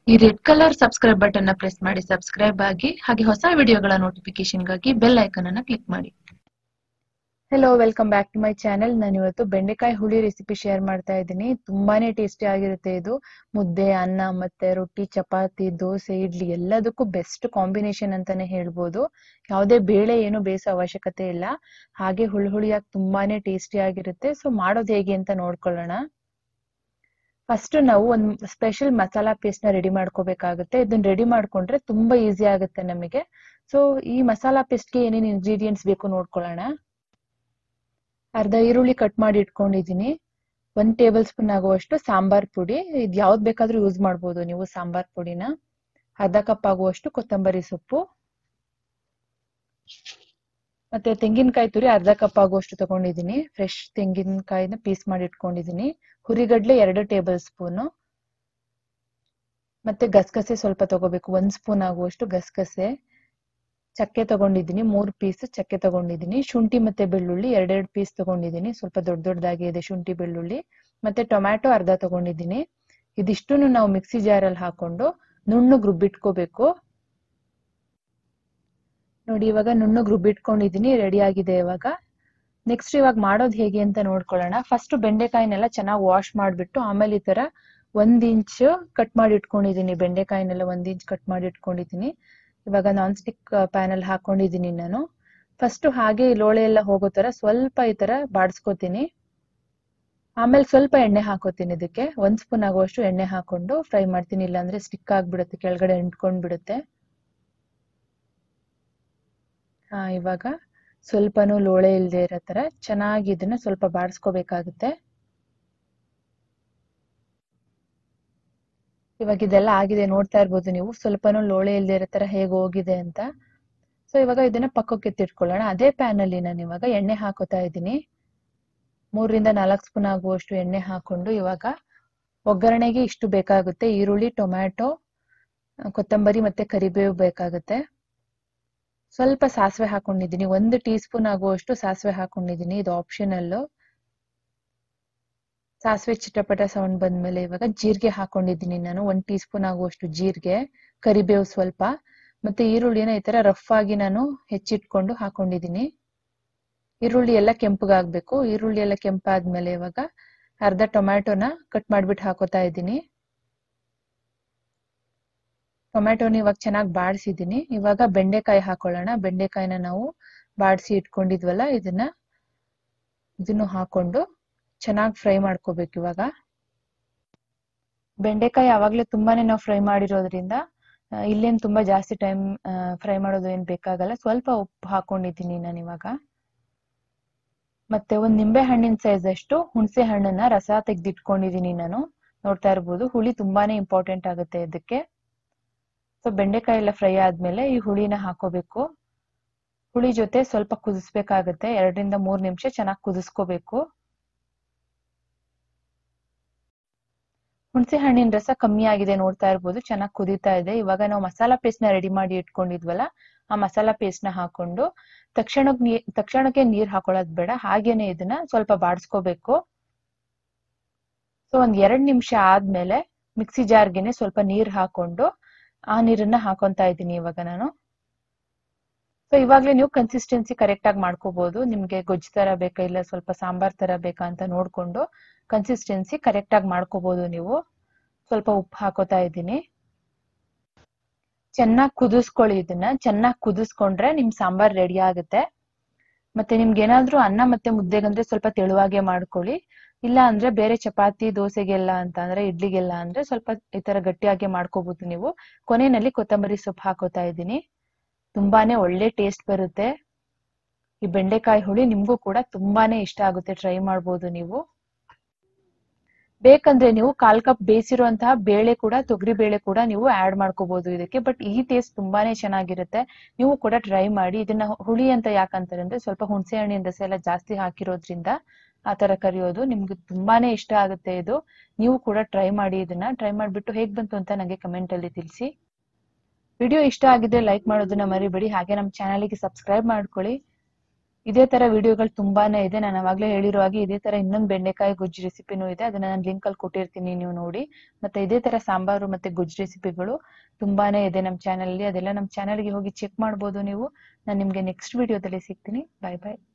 ಈ red colour subscribe button ನ press ಮಾಡಿ ಸಬ್ಸ್ಕ್ರೈಬ್ ಆಗಿ ಹಾಗೆ ಹೊಸ ವಿಡಿಯೋಗಳ ನೋಟಿಫಿಕೇಶನ್ಗಾಗಿ ಬೆಲ್ ಐಕನ್ ಅನ್ನ ಕ್ಲಿಕ್ ಮಾಡಿ hello welcome back to my channel ನಾನು ಇವತ್ತು ಬೆಂಡೆಕಾಯಿ ಹುಳಿ ರೆಸಿಪಿ ಶೇರ್ ಮಾಡ್ತಾ ಇದ್ದೀನಿ ತುಂಬಾನೇ ಟೇಸ್ಟಿ ಆಗಿರುತ್ತೆ ಇದು ಮುದ್ದೆ ಅನ್ನ ಮತ್ತೆ ರೊಟ್ಟಿ ಚಪಾತಿ ದೋಸೆ ಇಡ್ಲಿ ಎಲ್ಲದಕ್ಕೂ ಬೆಸ್ಟ್ ಕಾಂಬಿನೇಷನ್ ಅಂತಾನೆ ಹೇಳ್ಬೋದು ಯಾವುದೇ ಬೇಳೆ ಏನು ಬೇಯಿಸೋ ಅವಶ್ಯಕತೆ ಇಲ್ಲ ಹಾಗೆ ಹುಳಿ ಹುಳಿಯಾಗಿ ತುಂಬಾನೇ ಟೇಸ್ಟಿ ಆಗಿರುತ್ತೆ ಸೊ ಮಾಡೋದು ಹೇಗೆ ಅಂತ ನೋಡ್ಕೊಳ್ಳೋಣ ಫಸ್ಟ್ ನಾವು ಒಂದು ಸ್ಪೆಷಲ್ ಮಸಾಲಾ ಪೇಸ್ಟ್ ನ ರೆಡಿ ಮಾಡ್ಕೋಬೇಕಾಗುತ್ತೆ ಇದನ್ನ ರೆಡಿ ಮಾಡ್ಕೊಂಡ್ರೆ ತುಂಬಾ ಈಸಿ ಆಗುತ್ತೆ ನಮಗೆ ಸೊ ಈ ಮಸಾಲಾ ಪೇಸ್ಟ್ಗೆ ಏನೇನು ಇಂಗ್ರೀಡಿಯೆಂಟ್ಸ್ ಬೇಕು ನೋಡ್ಕೊಳ್ಳೋಣ ಅರ್ಧ ಈರುಳ್ಳಿ ಕಟ್ ಮಾಡಿ ಇಟ್ಕೊಂಡಿದೀನಿ ಒಂದ್ ಟೇಬಲ್ ಸ್ಪೂನ್ ಆಗುವಷ್ಟು ಸಾಂಬಾರ್ ಪುಡಿ ಇದ್ ಯಾವ್ದು ಬೇಕಾದ್ರೂ ಯೂಸ್ ಮಾಡ್ಬೋದು ನೀವು ಸಾಂಬಾರ್ ಪುಡಿನ ಅರ್ಧ ಕಪ್ ಆಗುವಷ್ಟು ಕೊತ್ತಂಬರಿ ಸೊಪ್ಪು ಮತ್ತೆ ತೆಂಗಿನಕಾಯಿ ತುರಿ ಅರ್ಧ ಕಪ್ ಆಗುವಷ್ಟು ತಗೊಂಡಿದೀನಿ ಫ್ರೆಶ್ ತೆಂಗಿನಕಾಯಿನ ಪೀಸ್ ಮಾಡಿ ಇಟ್ಕೊಂಡಿದೀನಿ ಹುರಿಗಡ್ಲೆ ಎರಡು ಟೇಬಲ್ ಸ್ಪೂನು ಮತ್ತೆ ಗಸಗಸೆ ಸ್ವಲ್ಪ ತಗೋಬೇಕು ಒಂದ್ ಸ್ಪೂನ್ ಆಗುವಷ್ಟು ಗಸಗಸೆ ಚಕ್ಕೆ ತಗೊಂಡಿದ್ದೀನಿ ಮೂರ್ ಪೀಸ್ ಚಕ್ಕೆ ತಗೊಂಡಿದ್ದೀನಿ ಶುಂಠಿ ಮತ್ತೆ ಬೆಳ್ಳುಳ್ಳಿ ಎರಡೆರಡು ಪೀಸ್ ತಗೊಂಡಿದ್ದೀನಿ ಸ್ವಲ್ಪ ದೊಡ್ಡ ದೊಡ್ಡದಾಗಿ ಇದೆ ಶುಂಠಿ ಬೆಳ್ಳುಳ್ಳಿ ಮತ್ತೆ ಟೊಮ್ಯಾಟೊ ಅರ್ಧ ತಗೊಂಡಿದ್ದೀನಿ ಇದಿಷ್ಟನ್ನು ನಾವು ಮಿಕ್ಸಿ ಜಾರಲ್ಲಿ ಹಾಕೊಂಡು ನುಣ್ಣಗ್ ರುಬ್ಬಿಟ್ಕೋಬೇಕು ನೋಡಿ ಇವಾಗ ನುಣ್ಣಗ್ ರುಬ್ಬಿಟ್ಕೊಂಡಿದ್ದೀನಿ ರೆಡಿ ಆಗಿದೆ ಇವಾಗ ನೆಕ್ಸ್ಟ್ ಇವಾಗ ಮಾಡೋದು ಹೇಗೆ ಅಂತ ನೋಡ್ಕೊಳ್ಳೋಣ ಫಸ್ಟ್ ಬೆಂಡೆಕಾಯಿನೆಲ್ಲ ಚೆನ್ನಾಗಿ ವಾಶ್ ಮಾಡ್ಬಿಟ್ಟು ಆಮೇಲೆ ಈ ತರ ಒಂದ್ ಇಂಚ್ ಕಟ್ ಮಾಡಿ ಇಟ್ಕೊಂಡಿದೀನಿ ಬೆಂಡೆಕಾಯಿನೆಲ್ಲ ಒಂದ್ ಇಂಚ್ ಕಟ್ ಮಾಡಿ ಇಟ್ಕೊಂಡಿದೀನಿ ಇವಾಗ ನಾನ್ ಸ್ಟಿಕ್ ಪ್ಯಾನ್ ಅಲ್ಲಿ ಹಾಕೊಂಡಿದೀನಿ ನಾನು ಫಸ್ಟ್ ಹಾಗೆ ಲೋಳೆ ಎಲ್ಲ ಹೋಗೋ ತರ ಸ್ವಲ್ಪ ಈ ತರ ಬಾಡಿಸ್ಕೋತೀನಿ ಆಮೇಲೆ ಸ್ವಲ್ಪ ಎಣ್ಣೆ ಹಾಕೋತೀನಿ ಇದಕ್ಕೆ ಒಂದ್ ಸ್ಪೂನ್ ಆಗುವಷ್ಟು ಎಣ್ಣೆ ಹಾಕೊಂಡು ಫ್ರೈ ಮಾಡ್ತೀನಿ ಇಲ್ಲಾಂದ್ರೆ ಸ್ಟಿಕ್ ಆಗ್ಬಿಡುತ್ತೆ ಕೆಳಗಡೆ ಅಂಟ್ಕೊಂಡ್ ಬಿಡುತ್ತೆ ಹಾ ಇವಾಗ ಸ್ವಲ್ಪನೂ ಲೋಳೆ ಇಲ್ದೇ ಇರೋ ತರ ಚೆನ್ನಾಗಿ ಇದನ್ನ ಸ್ವಲ್ಪ ಬಾಡಿಸ್ಕೋಬೇಕಾಗುತ್ತೆ ಇವಾಗ ಇದೆಲ್ಲ ಆಗಿದೆ ನೋಡ್ತಾ ಇರ್ಬೋದು ನೀವು ಸ್ವಲ್ಪನೂ ಲೋಳೆ ಇಲ್ದೇ ಇರೋ ತರ ಹೇಗೆ ಹೋಗಿದೆ ಅಂತ ಸೊ ಇವಾಗ ಇದನ್ನ ಪಕ್ಕಕ್ಕೆ ಎತ್ತಿಟ್ಕೊಳ್ಳೋಣ ಅದೇ ಪ್ಯಾನ್ ಅಲ್ಲಿ ನಾನು ಇವಾಗ ಎಣ್ಣೆ ಹಾಕೋತಾ ಇದ್ದೀನಿ ಮೂರರಿಂದ ನಾಲ್ಕು ಸ್ಪೂನ್ ಆಗುವಷ್ಟು ಎಣ್ಣೆ ಹಾಕೊಂಡು ಇವಾಗ ಒಗ್ಗರಣೆಗೆ ಇಷ್ಟು ಬೇಕಾಗುತ್ತೆ ಈರುಳ್ಳಿ ಟೊಮ್ಯಾಟೊ ಕೊತ್ತಂಬರಿ ಮತ್ತೆ ಕರಿಬೇವು ಬೇಕಾಗುತ್ತೆ ಸ್ವಲ್ಪ ಸಾಸಿವೆ ಹಾಕೊಂಡಿದ್ದೀನಿ ಒಂದು ಟೀ ಸ್ಪೂನ್ ಆಗುವಷ್ಟು ಸಾಸಿವೆ ಹಾಕೊಂಡಿದ್ದೀನಿ ಇದು ಆಪ್ಷನಲ್ ಸಾಸಿವೆ ಚಿಟಪಟ ಸೌಂಡ್ ಬಂದ್ಮೇಲೆ ಇವಾಗ ಜೀರಿಗೆ ಹಾಕೊಂಡಿದ್ದೀನಿ ನಾನು ಒಂದ್ ಟೀ ಸ್ಪೂನ್ ಆಗುವಷ್ಟು ಜೀರಿಗೆ ಕರಿಬೇವು ಸ್ವಲ್ಪ ಮತ್ತೆ ಈರುಳ್ಳಿನ ಈ ತರ ರಫ್ ಆಗಿ ನಾನು ಹೆಚ್ಚಿಟ್ಕೊಂಡು ಹಾಕೊಂಡಿದ್ದೀನಿ ಈರುಳ್ಳಿ ಎಲ್ಲ ಕೆಂಪಗಾಗ್ಬೇಕು ಈರುಳ್ಳಿ ಎಲ್ಲ ಕೆಂಪಾದ್ಮೇಲೆ ಇವಾಗ ಅರ್ಧ ಟೊಮ್ಯಾಟೊನ ಕಟ್ ಮಾಡ್ಬಿಟ್ಟು ಹಾಕೋತಾ ಇದ್ದೀನಿ ಟೊಮ್ಯಾಟೊನ ಇವಾಗ ಚೆನ್ನಾಗಿ ಬಾಡಿಸಿದ್ದೀನಿ ಇವಾಗ ಬೆಂಡೆಕಾಯಿ ಹಾಕೊಳ್ಳೋಣ ಬೆಂಡೆಕಾಯಿನ ನಾವು ಬಾಡಿಸಿ ಇಟ್ಕೊಂಡಿದ್ವಲ್ಲ ಇದನ್ನ ಇದನ್ನು ಹಾಕೊಂಡು ಚೆನ್ನಾಗಿ ಫ್ರೈ ಮಾಡ್ಕೋಬೇಕು ಇವಾಗ ಬೆಂಡೆಕಾಯಿ ಆವಾಗ್ಲೇ ತುಂಬಾನೇ ನಾವು ಫ್ರೈ ಮಾಡಿರೋದ್ರಿಂದ ಇಲ್ಲೇನ್ ತುಂಬಾ ಜಾಸ್ತಿ ಟೈಮ್ ಫ್ರೈ ಮಾಡೋದು ಏನ್ ಬೇಕಾಗಲ್ಲ ಸ್ವಲ್ಪ ಉಪ್ಪು ಹಾಕೊಂಡಿದ್ದೀನಿ ನಾನು ಇವಾಗ ಮತ್ತೆ ಒಂದ್ ನಿಂಬೆ ಹಣ್ಣಿನ ಸೈಜ್ ಅಷ್ಟು ಹುಣಸೆ ಹಣ್ಣನ್ನ ರಸ ತೆಗ್ದಿಟ್ಕೊಂಡಿದೀನಿ ನಾನು ನೋಡ್ತಾ ಇರ್ಬೋದು ಹುಳಿ ತುಂಬಾನೇ ಇಂಪಾರ್ಟೆಂಟ್ ಆಗುತ್ತೆ ಇದಕ್ಕೆ ಸೊ ಬೆಂಡೆಕಾಯಿ ಎಲ್ಲ ಫ್ರೈ ಆದ್ಮೇಲೆ ಈ ಹುಳಿನ ಹಾಕೋಬೇಕು ಹುಳಿ ಜೊತೆ ಸ್ವಲ್ಪ ಕುದಿಸ್ಬೇಕಾಗತ್ತೆ ಎರಡರಿಂದ ಮೂರ್ ನಿಮಿಷ ಚೆನ್ನಾಗಿ ಕುದಿಸ್ಕೋಬೇಕು ಹುಣಸೆ ಹಣ್ಣಿನ ರಸ ಕಮ್ಮಿ ಆಗಿದೆ ನೋಡ್ತಾ ಇರ್ಬೋದು ಚೆನ್ನಾಗಿ ಕುದೀತಾ ಇದೆ ಇವಾಗ ನಾವು ಮಸಾಲಾ ಪೇಸ್ಟ್ ನ ರೆಡಿ ಮಾಡಿ ಇಟ್ಕೊಂಡಿದ್ವಲ್ಲ ಆ ಮಸಾಲಾ ಪೇಸ್ಟ್ ನ ಹಾಕೊಂಡು ತಕ್ಷಣಕ್ ನೀರ್ ತಕ್ಷಣಕ್ಕೆ ನೀರ್ ಹಾಕೊಳ್ಳೋದ್ ಬೇಡ ಹಾಗೇನೆ ಇದನ್ನ ಸ್ವಲ್ಪ ಬಾಡಿಸ್ಕೋಬೇಕು ಸೊ ಒಂದ್ ಎರಡ್ ನಿಮಿಷ ಆದ್ಮೇಲೆ ಮಿಕ್ಸಿ ಜಾರ್ಗೆನೆ ಸ್ವಲ್ಪ ನೀರ್ ಹಾಕೊಂಡು ಆ ನೀರನ್ನ ಹಾಕೊಂತಾ ಇದ್ದೀನಿ ಇವಾಗ ನಾನು ಸೊ ಇವಾಗ್ಲೇ ನೀವು ಕನ್ಸಿಸ್ಟೆನ್ಸಿ ಕರೆಕ್ಟ್ ಆಗಿ ಮಾಡ್ಕೋಬಹುದು ನಿಮ್ಗೆ ಗೊಜ್ಜು ತರ ಬೇಕಾ ಇಲ್ಲ ಸ್ವಲ್ಪ ಸಾಂಬಾರ್ ತರ ಬೇಕಾ ಅಂತ ನೋಡ್ಕೊಂಡು ಕನ್ಸಿಸ್ಟೆನ್ಸಿ ಕರೆಕ್ಟ್ ಆಗಿ ಮಾಡ್ಕೋಬಹುದು ನೀವು ಸ್ವಲ್ಪ ಉಪ್ಪು ಹಾಕೋತಾ ಇದ್ದೀನಿ ಚೆನ್ನಾಗಿ ಕುದಿಸ್ಕೊಳ್ಳಿ ಇದನ್ನ ಚೆನ್ನಾಗಿ ಕುದಿಸ್ಕೊಂಡ್ರೆ ನಿಮ್ ಸಾಂಬಾರ್ ರೆಡಿ ಆಗುತ್ತೆ ಮತ್ತೆ ನಿಮ್ಗೆ ಏನಾದ್ರೂ ಅನ್ನ ಮತ್ತೆ ಮುದ್ದೆಗಂದ್ರೆ ಸ್ವಲ್ಪ ತೆಳುವಾಗೆ ಮಾಡ್ಕೊಳ್ಳಿ ಇಲ್ಲ ಅಂದ್ರೆ ಬೇರೆ ಚಪಾತಿ ದೋಸೆಗೆಲ್ಲ ಅಂತ ಅಂದ್ರೆ ಇಡ್ಲಿಗೆಲ್ಲ ಅಂದ್ರೆ ಸ್ವಲ್ಪ ಈ ತರ ಗಟ್ಟಿಯಾಗಿ ಮಾಡ್ಕೋಬಹುದು ನೀವು ಕೊನೆಯಲ್ಲಿ ಕೊತ್ತಂಬರಿ ಸೊಪ್ಪು ಹಾಕೋತಾ ಇದ್ದೀನಿ ತುಂಬಾನೇ ಒಳ್ಳೆ ಟೇಸ್ಟ್ ಬರುತ್ತೆ ಈ ಬೆಂಡೆಕಾಯಿ ಹುಳಿ ನಿಮ್ಗೂ ಕೂಡ ತುಂಬಾನೇ ಇಷ್ಟ ಆಗುತ್ತೆ ಟ್ರೈ ಮಾಡ್ಬೋದು ನೀವು ಬೇಕಂದ್ರೆ ನೀವು ಕಾಲ್ ಕಪ್ ಬೇಯಿಸಿರುವಂತಹ ಬೇಳೆ ಕೂಡ ತೊಗರಿ ಬೇಳೆ ಕೂಡ ನೀವು ಆಡ್ ಮಾಡ್ಕೋಬಹುದು ಇದಕ್ಕೆ ಬಟ್ ಈ ಟೇಸ್ಟ್ ತುಂಬಾನೇ ಚೆನ್ನಾಗಿರುತ್ತೆ ನೀವು ಕೂಡ ಟ್ರೈ ಮಾಡಿ ಇದನ್ನ ಹುಳಿ ಅಂತ ಯಾಕಂತಾರೆ ಅಂದ್ರೆ ಸ್ವಲ್ಪ ಹುಣಸೆ ಹಣ್ಣಿನ ರಸ ಎಲ್ಲ ಜಾಸ್ತಿ ಹಾಕಿರೋದ್ರಿಂದ ಆ ತರ ಕರಿಯೋದು ನಿಮ್ಗೆ ತುಂಬಾನೇ ಇಷ್ಟ ಆಗುತ್ತೆ ಇದು ನೀವು ಕೂಡ ಟ್ರೈ ಮಾಡಿ ಇದನ್ನ ಟ್ರೈ ಮಾಡ್ಬಿಟ್ಟು ಹೇಗ್ ಬಂತು ಅಂತ ನಂಗೆ ಕಮೆಂಟ್ ಅಲ್ಲಿ ತಿಳಿಸಿ ವಿಡಿಯೋ ಇಷ್ಟ ಆಗಿದ್ರೆ ಲೈಕ್ ಮಾಡೋದನ್ನ ಮರಿಬೇಡಿ ಹಾಗೆ ನಮ್ಮ ಚಾನಲ್ಗೆ ಸಬ್ಸ್ಕ್ರೈಬ್ ಮಾಡ್ಕೊಳ್ಳಿ ಇದೇ ತರ ವಿಡಿಯೋಗಳು ತುಂಬಾನೇ ಇದೆ ನಾನು ಅವಾಗ್ಲೇ ಹೇಳಿರೋ ಹಾಗೆ ಇದೇ ತರ ಇನ್ನೊಂದು ಬೆಂಡೆಕಾಯಿ ಗೊಜ್ಜು ರೆಸಿಪಿನೂ ಇದೆ ಅದನ್ನ ನಾನು ಲಿಂಕ್ ಅಲ್ಲಿ ಕೊಟ್ಟಿರ್ತೀನಿ ನೀವು ನೋಡಿ ಮತ್ತೆ ಇದೇ ತರ ಸಾಂಬಾರು ಮತ್ತೆ ಗೊಜ್ಜು ರೆಸಿಪಿಗಳು ತುಂಬಾನೇ ಇದೆ ನಮ್ಮ ಚಾನಲ್ ಅಲ್ಲಿ ಅದೆಲ್ಲ ನಮ್ಮ ಚಾನಲ್ಗೆ ಹೋಗಿ ಚೆಕ್ ಮಾಡ್ಬೋದು ನೀವು ನಾನು ನಿಮ್ಗೆ ನೆಕ್ಸ್ಟ್ ವಿಡಿಯೋದಲ್ಲಿ ಸಿಗ್ತೀನಿ ಬಾಯ್ ಬಾಯ್